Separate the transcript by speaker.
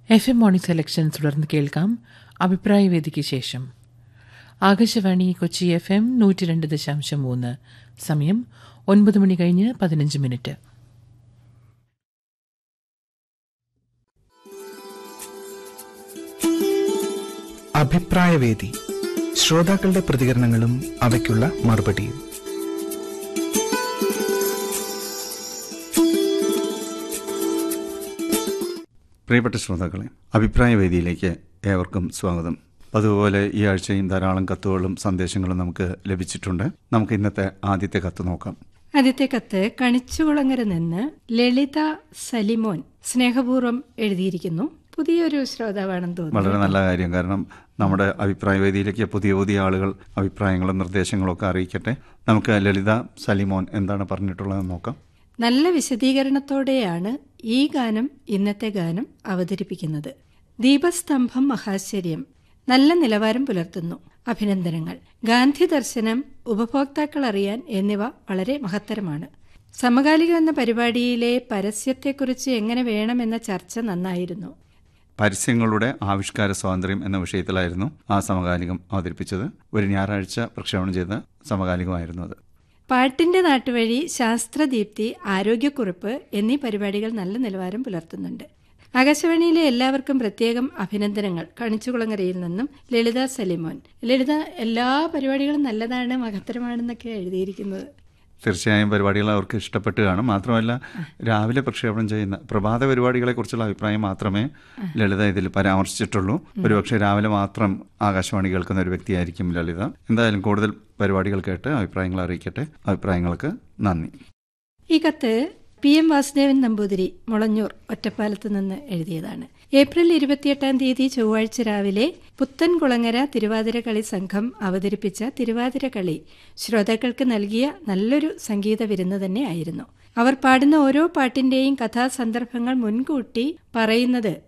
Speaker 1: F M morning selection തുടർന്ന് കേൾക്കാം അഭിപ്രായ വേദിക്ക് ശേഷം ആകാശവാണി കൊച്ചി എഫ് എം നൂറ്റി രണ്ട് ദശാംശം മൂന്ന് സമയം ഒൻപത് മണി കഴിഞ്ഞ് പതിനഞ്ച് മിനിറ്റ്
Speaker 2: അഭിപ്രായവേദി ശ്രോതാക്കളുടെ പ്രതികരണങ്ങളും അവയ്ക്കുള്ള മറുപടിയും
Speaker 3: പ്രിയപ്പെട്ട ശ്രോതാക്കളെ അഭിപ്രായ വേദിയിലേക്ക് ഏവർക്കും സ്വാഗതം അതുപോലെ ഈ ആഴ്ചയും ധാരാളം കത്തുകളും സന്ദേശങ്ങളും നമുക്ക് ലഭിച്ചിട്ടുണ്ട് നമുക്ക് ഇന്നത്തെ ആദ്യത്തെ കത്ത് നോക്കാം
Speaker 4: ആദ്യത്തെ കത്ത് കണിച്ചുകുളങ്ങര നിന്ന് ലളിത സലിമോൻ സ്നേഹപൂർവ്വം എഴുതിയിരിക്കുന്നു പുതിയൊരു ശ്രോതാവാണെന്ന്
Speaker 3: വളരെ
Speaker 4: തോന്നുന്നു
Speaker 3: നല്ല കാര്യം കാരണം നമ്മുടെ അഭിപ്രായ വേദിയിലേക്ക് പുതിയ പുതിയ ആളുകൾ അഭിപ്രായങ്ങളും നിർദ്ദേശങ്ങളും ഒക്കെ അറിയിക്കട്ടെ നമുക്ക് ലളിത സലിമോൻ എന്താണ് പറഞ്ഞിട്ടുള്ളതെന്ന് നോക്കാം
Speaker 4: നല്ല വിശദീകരണത്തോടെയാണ് ഈ ഗാനം ഇന്നത്തെ ഗാനം അവതരിപ്പിക്കുന്നത് ദീപസ്തംഭം മഹാശ്ചര്യം നല്ല നിലവാരം പുലർത്തുന്നു അഭിനന്ദനങ്ങൾ ഗാന്ധി ദർശനം ഉപഭോക്താക്കൾ അറിയാൻ എന്നിവ വളരെ മഹത്തരമാണ് സമകാലികം എന്ന പരിപാടിയിലെ പരസ്യത്തെക്കുറിച്ച് എങ്ങനെ വേണമെന്ന ചർച്ച നന്നായിരുന്നു
Speaker 3: പരസ്യങ്ങളുടെ ആവിഷ്കാര സ്വാതന്ത്ര്യം എന്ന വിഷയത്തിലായിരുന്നു ആ സമകാലികം അവതരിപ്പിച്ചത് ഒരു ഞായറാഴ്ച പ്രക്ഷേപണം ചെയ്ത സമകാലികമായിരുന്നു അത്
Speaker 4: പാട്ടിന്റെ നാട്ടുവഴി ശാസ്ത്രദീപ്തി ആരോഗ്യക്കുറിപ്പ് എന്നീ പരിപാടികൾ നല്ല നിലവാരം പുലർത്തുന്നുണ്ട് ആകാശവാണിയിലെ എല്ലാവർക്കും പ്രത്യേകം അഭിനന്ദനങ്ങൾ കണിച്ചുകുളങ്ങരയിൽ നിന്നും ലളിത സലിമോൻ ലളിത എല്ലാ പരിപാടികളും നല്ലതാണ് മഹത്തരമാണെന്നൊക്കെ എഴുതിയിരിക്കുന്നത്
Speaker 3: തീർച്ചയായും പരിപാടികൾ അവർക്ക് ഇഷ്ടപ്പെട്ട് കാണും മാത്രമല്ല രാവിലെ പ്രക്ഷേപണം ചെയ്യുന്ന പ്രഭാത പരിപാടികളെ കുറിച്ചുള്ള അഭിപ്രായം മാത്രമേ ലളിത ഇതിൽ പരാമർശിച്ചിട്ടുള്ളൂ ഒരുപക്ഷെ രാവിലെ മാത്രം ആകാശവാണി കേൾക്കുന്ന ഒരു വ്യക്തിയായിരിക്കും ലളിത എന്തായാലും കൂടുതൽ പരിപാടികൾ കേട്ട് അഭിപ്രായങ്ങൾ അറിയിക്കട്ടെ അഭിപ്രായങ്ങൾക്ക് നന്ദി
Speaker 4: ഈ കത്ത് പി എം വാസുദേവൻ നമ്പൂതിരി മുളഞ്ഞൂർ ഒറ്റപ്പാലത്ത് നിന്ന് എഴുതിയതാണ് ഏപ്രിൽ ഇരുപത്തിയെട്ടാം തീയതി ചൊവ്വാഴ്ച രാവിലെ പുത്തൻകുളങ്ങര തിരുവാതിര കളി സംഘം അവതരിപ്പിച്ച തിരുവാതിര കളി ശ്രോതാക്കൾക്ക് നൽകിയ നല്ലൊരു സംഗീത വിരുന്ന് തന്നെയായിരുന്നു അവർ പാടുന്ന ഓരോ പാട്ടിന്റെയും കഥാസന്ദർഭങ്ങൾ മുൻകൂട്ടി പറയുന്നത്